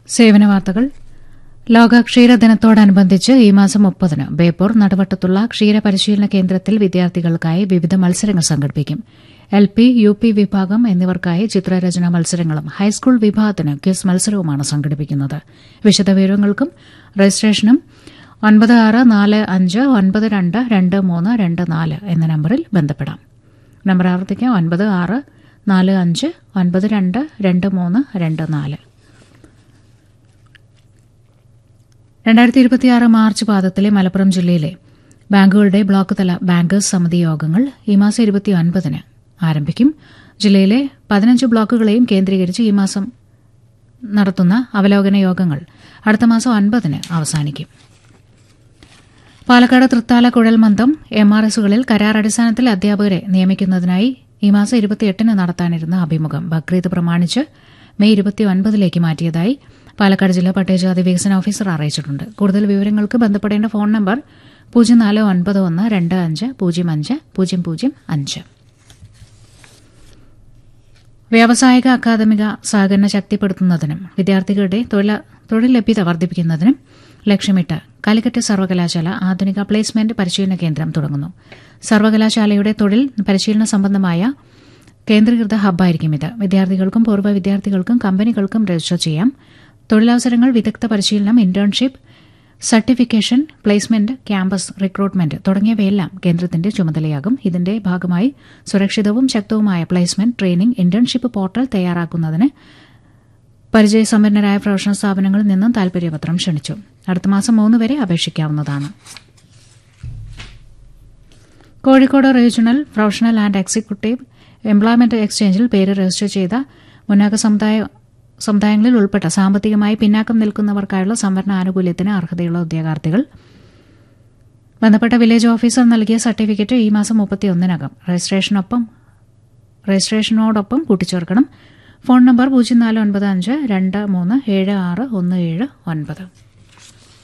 സേവന വാർത്തകൾ ലോക ക്ഷീരദിനത്തോടനുബന്ധിച്ച് ഈ മാസം മുപ്പതിന് ബേപ്പൂർ നടുവട്ടത്തുള്ള ക്ഷീര പരിശീലന കേന്ദ്രത്തിൽ വിദ്യാർത്ഥികൾക്കായി വിവിധ മത്സരങ്ങൾ സംഘടിപ്പിക്കും എൽ പി യു പി വിഭാഗം എന്നിവർക്കായി ചിത്രരചന മത്സരങ്ങളും ഹൈസ്കൂൾ വിഭാഗത്തിന് ക്വിസ് മത്സരവുമാണ് സംഘടിപ്പിക്കുന്നത് വിശദവിവരങ്ങൾക്കും രജിസ്ട്രേഷനും ഒൻപത് ആറ് നാല് അഞ്ച് ഒൻപത് രണ്ട് രണ്ട് മൂന്ന് രണ്ട് നാല് എന്ന നമ്പറിൽ ബന്ധപ്പെടാം നമ്പർ ആവർത്തിക്കാം ഒൻപത് ആറ് നാല് അഞ്ച് ഒൻപത് രണ്ട് രണ്ട് മൂന്ന് രണ്ട് നാല് രണ്ടായിരത്തി ഇരുപത്തിയാറ് മാർച്ച് പാദത്തിലെ മലപ്പുറം ജില്ലയിലെ ബാങ്കുകളുടെ ബ്ലോക്ക് തല ബാങ്കേഴ്സ് സമിതി യോഗങ്ങൾ ഈ മാസം ഇരുപത്തി ഒൻപതിന് ആരംഭിക്കും ജില്ലയിലെ പതിനഞ്ച് ബ്ലോക്കുകളെയും കേന്ദ്രീകരിച്ച് ഈ മാസം നടത്തുന്ന അവലോകന യോഗങ്ങൾ അടുത്ത മാസം ഒൻപതിന് അവസാനിക്കും പാലക്കാട് തൃത്താല കുഴൽമന്ദം എം ആർ എസുകളിൽ കരാർ അടിസ്ഥാനത്തിൽ അധ്യാപകരെ നിയമിക്കുന്നതിനായി ഈ മാസം ഇരുപത്തിയെട്ടിന് നടത്താനിരുന്ന അഭിമുഖം ബക്രീദ് പ്രമാണിച്ച് മെയ് ഇരുപത്തിയൊൻപതിലേക്ക് മാറ്റിയതായി പാലക്കാട് ജില്ലാ പട്ടികജാതി വികസന ഓഫീസർ അറിയിച്ചിട്ടുണ്ട് കൂടുതൽ വിവരങ്ങൾക്ക് ബന്ധപ്പെടേണ്ട ഫോൺ നമ്പർ പൂജ്യം നാല് ഒൻപത് ഒന്ന് രണ്ട് അഞ്ച് പൂജ്യം അഞ്ച് പൂജ്യം പൂജ്യം അഞ്ച് വ്യാവസായിക അക്കാദമിക സഹകരണ ശക്തിപ്പെടുത്തുന്നതിനും വിദ്യാർത്ഥികളുടെ തൊഴില- തൊഴിൽ ലഭ്യത വർദ്ധിപ്പിക്കുന്നതിനും ലക്ഷ്യമിട്ട് കാലിക്കറ്റ് സർവകലാശാല ആധുനിക പ്ലേസ്മെന്റ് പരിശീലന കേന്ദ്രം തുടങ്ങുന്നു സർവകലാശാലയുടെ തൊഴിൽ പരിശീലന സംബന്ധമായ കേന്ദ്രീകൃത ഹബ്ബായിരിക്കും ഇത് വിദ്യാർത്ഥികൾക്കും പൂർവ്വ വിദ്യാർത്ഥികൾക്കും കമ്പനികൾക്കും രജിസ്റ്റർ ചെയ്യാം തൊഴിലവസരങ്ങൾ വിദഗ്ധ പരിശീലനം internship certification placement campus recruitment തുടങ്ങിയവയെല്ലാം കേന്ദ്രത്തിന്റെ ചുമതലയാകും ഇതിന്റെ ഭാഗമായി സുരക്ഷിതവും ശക്തവുമായ പ്ലേസ്മെന്റ് ട്രെയിനിംഗ് ഇന്റേൺഷിപ്പ് പോർട്ടൽ തയ്യാറാക്കുന്നതിന് പരിചയസമ്പന്നരായ പ്രൊഫഷണൽ സ്ഥാപനങ്ങളിൽ നിന്നും താൽപര്യപത്രം ക്ഷണിച്ചു അടുത്ത മാസം മൂന്ന് വരെ അപേക്ഷിക്കാവുന്നതാണ് Kozhikode regional professional and executive employment എക്സ്ചേഞ്ചിൽ പേര് രജിസ്റ്റർ ചെയ്ത മുന്നാക്ക സമുദായ സമുദായങ്ങളിൽ ഉൾപ്പെട്ട സാമ്പത്തികമായി പിന്നാക്കം നിൽക്കുന്നവർക്കായുള്ള സംവരണ ആനുകൂല്യത്തിന് അർഹതയുള്ള ഉദ്യോഗാർത്ഥികൾ ബന്ധപ്പെട്ട വില്ലേജ് ഓഫീസർ നൽകിയ സർട്ടിഫിക്കറ്റ് ഈ മാസം മുപ്പത്തിയൊന്നിനകം രജിസ്ട്രേഷനൊപ്പം രജിസ്ട്രേഷനോടൊപ്പം കൂട്ടിച്ചേർക്കണം ഫോൺ നമ്പർ പൂജ്യം നാല് ഒൻപത് അഞ്ച് രണ്ട് മൂന്ന് ഏഴ് ആറ് ഒന്ന് ഏഴ് ഒൻപത്